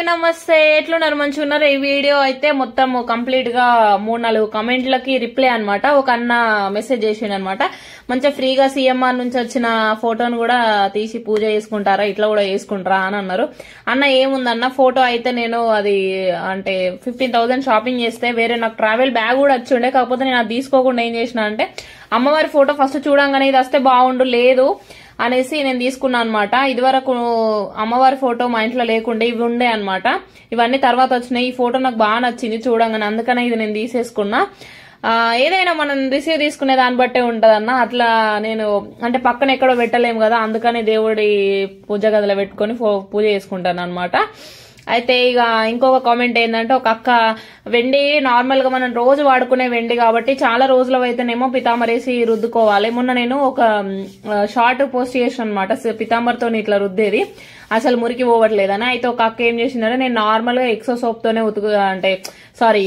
నమస్తే ఎట్లున్నారు మంచిగా ఉన్నారు ఈ వీడియో అయితే మొత్తం కంప్లీట్ గా మూడు నాలుగు కమెంట్లకి రిప్లై అన్నమాట ఒక అన్న మెసేజ్ చేసిండు అనమాట మంచిగా ఫ్రీగా సీఎంఆర్ నుంచి వచ్చిన ఫోటోను కూడా తీసి పూజ చేసుకుంటారా ఇట్లా కూడా చేసుకుంటారా అని అన్నారు అన్న ఏముందన్న ఫోటో అయితే నేను అది అంటే ఫిఫ్టీన్ థౌసండ్ షాపింగ్ చేస్తే వేరే నాకు ట్రావెల్ బ్యాగ్ కూడా వచ్చి ఉండే కాకపోతే నేను అది తీసుకోకుండా ఏం చేసిన అంటే అమ్మవారి ఫోటో ఫస్ట్ చూడంగానే ఇది వస్తే బాగుండు లేదు అనేసి నేను తీసుకున్నాను అనమాట ఇదివరకు అమ్మవారి ఫోటో మా ఇంట్లో లేకుండే ఇవి ఉండే అనమాట ఇవన్నీ తర్వాత వచ్చినాయి ఈ ఫోటో నాకు బాగా నచ్చింది చూడంగానే అందుకనే ఇది నేను తీసేసుకున్నా ఆ, ఏదైనా మనం రిసీవ్ తీసుకునే దాన్ని బట్టే ఉంటదన్న అట్లా నేను అంటే పక్కన ఎక్కడో పెట్టలేము కదా అందుకని దేవుడి పూజ గదిలో పెట్టుకొని ఫో- పూజ చేసుకుంటాను అనమాట అయితే ఇక ఇంకొక కామెంట్ ఏంటంటే ఒక అక్క వెండి నార్మల్ గా మనం రోజు వాడుకునే వెండి కాబట్టి చాలా రోజులు అయితేనేమో పితామరేసి రుద్దుకోవాలి మొన్న నేను ఒక షార్ట్ పోస్ట్ చేసిన అనమాట పితాంబర్తో ఇట్లా రుద్దేది అసలు మురికి పోవట్లేదని అయితే ఒక అక్క ఏం చేసిందంటే నేను నార్మల్ గా ఎక్సో సోప్ తోనే ఉతుకు అంటే సారీ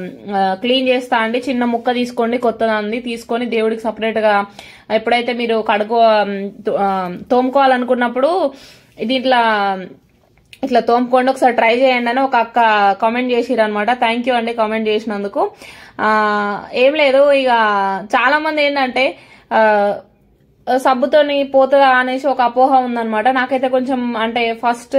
క్లీన్ చేస్తా అండి చిన్న ముక్క తీసుకోండి కొత్తదాన్ని తీసుకొని దేవుడికి సపరేట్ గా ఎప్పుడైతే మీరు కడుకో ఆ, తోముకోవాలనుకున్నప్పుడు ఇది ఇట్లా ఇట్లా తోముకోండి ఒకసారి ట్రై చేయండి అని ఒక అక్క కామెంట్ చేసిరు అనమాట థ్యాంక్ యూ అండి కామెంట్ చేసినందుకు ఆ, ఏం లేదు ఇక చాలా మంది ఏంటంటే ఆ, సబ్బుతోని పోతుందా అనేసి ఒక అపోహ ఉందన్నమాట నాకైతే కొంచెం అంటే ఫస్ట్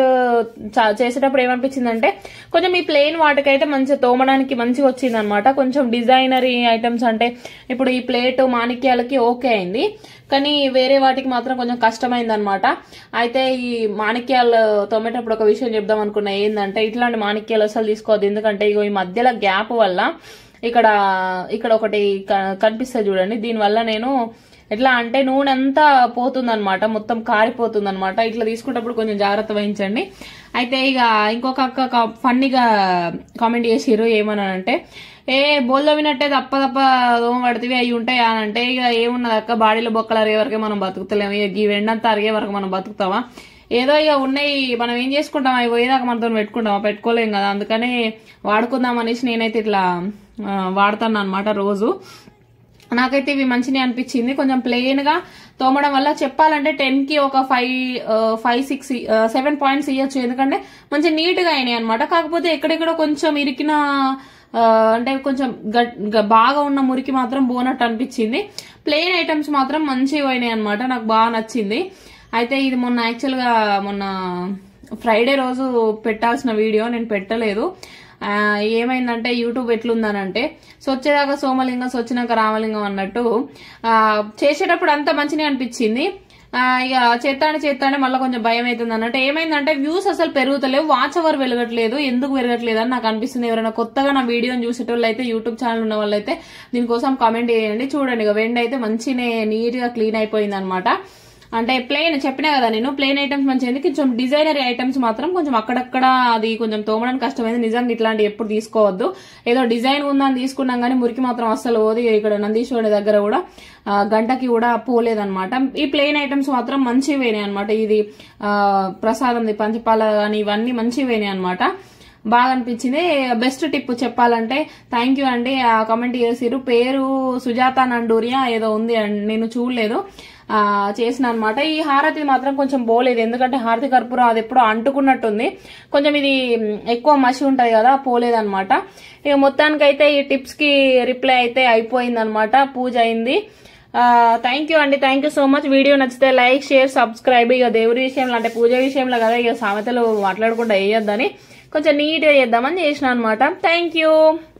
చ- చేసేటప్పుడు ఏమనిపించిందంటే కొంచెం ఈ ప్లెయిన్ వాటికైతే మంచిగా తోమడానికి మంచిగా వచ్చింది అనమాట కొంచెం డిజైనరీ ఐటమ్స్ అంటే ఇప్పుడు ఈ ప్లేట్ మాణిక్యాలకి ఓకే అయింది కానీ వేరే వాటికి మాత్రం కొంచెం కష్టమైంది అనమాట అయితే ఈ మాణిక్యాలు తోమేటప్పుడు ఒక విషయం చెప్దాం అనుకున్నా ఏంటంటే ఇట్లాంటి మాణిక్యాలు అసలు తీసుకోవద్దు ఎందుకంటే ఇగో ఈ మధ్యలో గ్యాప్ వల్ల ఇక్కడ ఇక్కడ ఒకటి క- కనిపిస్తుంది చూడండి దీనివల్ల నేను ఎట్లా అంటే నూనె అంతా పోతుందన్నమాట మొత్తం కారిపోతుందన్నమాట ఇట్లా తీసుకున్నప్పుడు కొంచెం జాగ్రత్త వహించండి అయితే ఇక ఇంకొక అక్క ఫన్నీగా కామెంట్ చేసిర్రు ఏమనంటే ఏ బోల్లో వినట్టే తప్ప తప్ప దోమ పడితే అవి ఉంటాయి అని అంటే ఇక ఏమున్నది అక్క బాడీలో బొక్కలు అరిగే వరకే మనం బతుకుతలేము ఇక ఈ వెండంతా అరిగే వరకు మనం బతుకుతామా ఏదో ఇక ఉన్నాయి మనం ఏం చేసుకుంటాం అవి పోయేదాకా మనతో పెట్టుకుంటామా పెట్టుకోలేం కదా అందుకని వాడుకుందాం అనేసి నేనైతే ఇట్లా ఆ, వాడతాను అనమాట రోజు నాకైతే ఇవి మంచిగా అనిపించింది కొంచెం ప్లెయిన్ గా తోమడం వల్ల చెప్పాలంటే టెన్ కి ఒక five five six seven points ఇవ్వచ్చు ఎందుకంటే మంచి నీట్ గా అయినాయి అనమాట కాకపోతే ఎక్కడెక్కడో కొంచెం ఇరికిన ఆ, అంటే కొంచెం గట్- గ- బాగా ఉన్న మురికి మాత్రం పోనట్టు అనిపించింది ప్లెయిన్ ఐటమ్స్ మాత్రం మంచిగా పోయినాయి అనమాట నాకు బాగా నచ్చింది అయితే ఇది మొన్న యాక్చువల్ గా మొన్న ఫ్రైడే రోజు పెట్టాల్సిన వీడియో నేను పెట్టలేదు ఆ, ఏమైందంటే యూట్యూబ్ ఎట్లుందనంటే సొచ్చేదాకా సోమలింగం సొచ్చినాక రామలింగం అన్నట్టు ఆ, చేసేటప్పుడు అంత మంచిగా అనిపించింది ఆ, ఇక చేస్తానే చేస్తానే మళ్ళీ కొంచెం భయం అవుతుంది అన్నట్టు ఏమైందంటే వ్యూస్ అసలు పెరుగుతలేవు వాచ్ అవర్ వెలగట్లేదు ఎందుకు పెరగట్లేదు అని నాకు అనిపిస్తుంది ఎవరైనా కొత్తగా నా వీడియోని చూసేటోళ్ళు అయితే యూట్యూబ్ ఛానల్ ఉన్న వాళ్ళైతే దీనికోసం కామెంట్ చేయండి చూడండి ఇక వెండి అయితే మంచినే నీట్ గా క్లీన్ అయిపోయింది అనమాట అంటే ప్లెయిన్ చెప్పినా కదా నేను ప్లెయిన్ ఐటమ్స్ మంచిది కొంచెం డిజైనరీ ఐటమ్స్ మాత్రం కొంచెం అక్కడక్కడ అది కొంచెం తోమడానికి కష్టమైంది నిజంగా ఇట్లాంటి ఎప్పుడు తీసుకోవద్దు ఏదో డిజైన్ ఉందని తీసుకున్నాం కానీ మురికి మాత్రం అస్సలు పోదు ఇక్కడ నందీశ్వరుడి దగ్గర కూడా ఆ, గంటకి కూడా పోలేదన్నమాట ఈ ప్లెయిన్ ఐటమ్స్ మాత్రం మంచివి పోయినాయి అనమాట ఇది ఆ, ప్రసాదంది పంచపాల కానీ ఇవన్నీ మంచివి పోయినాయి అనమాట బాగా అనిపించింది బెస్ట్ టిప్ చెప్పాలంటే థ్యాంక్ యూ అండి ఆ కామెంట్ చేసిరు పేరు సుజాత నండూరియా ఏదో ఉంది అండి నేను చూడలేదు ఆ, చేసిన అనమాట ఈ హారతి మాత్రం కొంచెం పోలేదు ఎందుకంటే హారతి కర్పూరం అది ఎప్పుడో అంటుకున్నట్టుంది కొంచెం ఇది మ్, ఎక్కువ మసి ఉంటది కదా పోలేదన్నమాట ఇక మొత్తానికైతే ఈ టిప్స్ కి రిప్లై అయితే అయిపోయిందనమాట పూజ అయింది థ్యాంక్ యూ అండి thank you so much video నచ్చితే లైక్ షేర్ సబ్స్క్రైబ్ ఇక దేవుడి విషయంలో అంటే పూజ విషయంలో కదా ఇక సామెతలు మాట్లాడకుండా వేయొద్దని కొంచెం నీట్గా చేద్దామని చేసిన అనమాట థ్యాంక్ యూ